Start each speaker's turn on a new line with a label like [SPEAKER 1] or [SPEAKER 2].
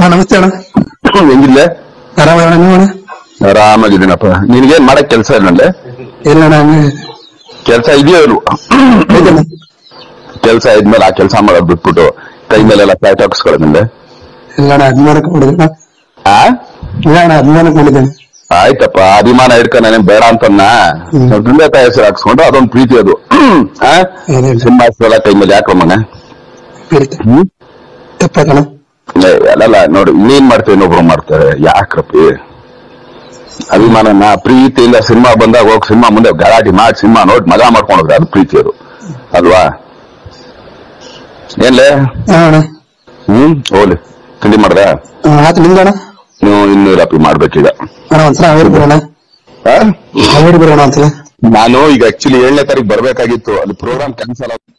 [SPEAKER 1] ಹಾ ನಮಸ್ತೆ ಅಣ್ಣ
[SPEAKER 2] ಹೆಂಗಿಲ್ಲ
[SPEAKER 1] ಆರಾಮ ಅಣ್ಣ ನೀವು ಅಣ್ಣ
[SPEAKER 2] ಆರಾಮಾಗಿದ್ದೀನಪ್ಪ ನಿನಗೇನ್ ಮಾಡಕ್ ಕೆಲಸ ಇಲ್ಲಂದ್ರೆ
[SPEAKER 1] ಇಲ್ಲ ಅಣ್ಣ ಹಂಗೆ
[SPEAKER 2] ಕೆಲಸ ಇದೆಯೋ ಇಲ್ವೋ
[SPEAKER 1] ಐತಣ್ಣ.
[SPEAKER 2] ಕೆಲಸ ಇದ್ಮೇಲೆ ಆ ಕೆಲಸ ಮಾಡೋದ್ ಬಿಟ್ಬಿಟ್ಟು ಕೈ ಮೇಲೆಲ್ಲ ಪ್ಯಾಟ್ ಹಾಕಿಸ್ಕೊಳ್ಳೋದಂದ್ರೆ
[SPEAKER 1] ಇಲ್ಲ ಅಣ್ಣ ಅಭಿಮಾನಕ್ಕೆ ಮಾಡಿದ್ದೇನೆ
[SPEAKER 2] ಆ
[SPEAKER 1] ಇಲ್ಲ ಅಣ್ಣ ಅಭಿಮಾನಕ್ಕೆ ಮಾಡಿದ್ದೇನೆ
[SPEAKER 2] ಆಯ್ತಪ್ಪ ಅಭಿಮಾನ ಹಿಡ್ಕೊಂಡು ನಾನೇನ್ ಬೇಡ ಅಂತನ್ನ
[SPEAKER 1] ಹ್ಮ್.
[SPEAKER 2] ತಂದೆ ತಾಯಿ ಹೆಸರು ಹಾಕ್ಸ್ಕೊಂಡು ಅದೊಂದು ಪ್ರೀತಿ ಅದು ಆ
[SPEAKER 1] ಅದೇ.
[SPEAKER 2] ಸಿನಿಮಾ ಹೆಸರೆಲ್ಲ ಕೈ ಮೇಲೆ ಯಾಕಮ್ಮನ
[SPEAKER 1] ಬೀಳ್ತೆ
[SPEAKER 2] ಹ್ಮ್
[SPEAKER 1] ತಪ್ಪಾಯ್ತಣ್ಣ
[SPEAKER 2] ಏ, ಅಲ್ಲಲ್ಲ ನೋಡಿ ನೀನ್ ಮಾಡ್ತೇವೆ ಇನ್ನೊಬ್ರು ಮಾಡ್ತಾರೆ ಯಾಕ್ರಪ್ಪಿ ಅಭಿಮಾನನ ಪ್ರೀತಿಯಿಂದ ಸಿನಿಮಾ ಬಂದಾಗ ಹೋಗಿ ಸಿನಿಮಾ ಮುಂದೆ ಗಲಾಟೆ ಮಾಡಿ ಸಿನಿಮಾ ನೋಡಿ ಮಜಾ ಮಾಡ್ಕೊಂಡು ಹೋದ್ರೆ ಅದು ಪ್ರೀತಿ ಅದು ಅಲ್ವಾ ಏನ್ಲೇ
[SPEAKER 1] ಹಾ ಅಣ್ಣ
[SPEAKER 2] ಹ್ಮ್ ಹೋಗ್ಲಿ ತಿಂಡಿ ಮಾಡ್ದ
[SPEAKER 1] ಹಾ, ಆಯ್ತು ನಿಮ್ದು ಅಣ್ಣ
[SPEAKER 2] ನೀವು ಇನ್ನೂರಪ್ಪಿ ಮಾಡ್ಬೇಕೀಗ
[SPEAKER 1] ಅಣ್ಣ ಒಂದ್ಸಲ ಹಾವೇರಿ ಬರೋಣ
[SPEAKER 2] ಆ?
[SPEAKER 1] ಹಾವೇರಿ ಬರೋಣ ಒಂದ್ಸಲ
[SPEAKER 2] ನಾನು ಈಗ ಆಕ್ಚುಲಿ ಏಳನೇ ತಾರೀಕು ಬರ್ಬೇಕಾಗಿತ್ತು ಅದು ಪ್ರೋಗ್ರಾಮ್ ಕ್ಯಾನ್ಸಲ್ ಆಗ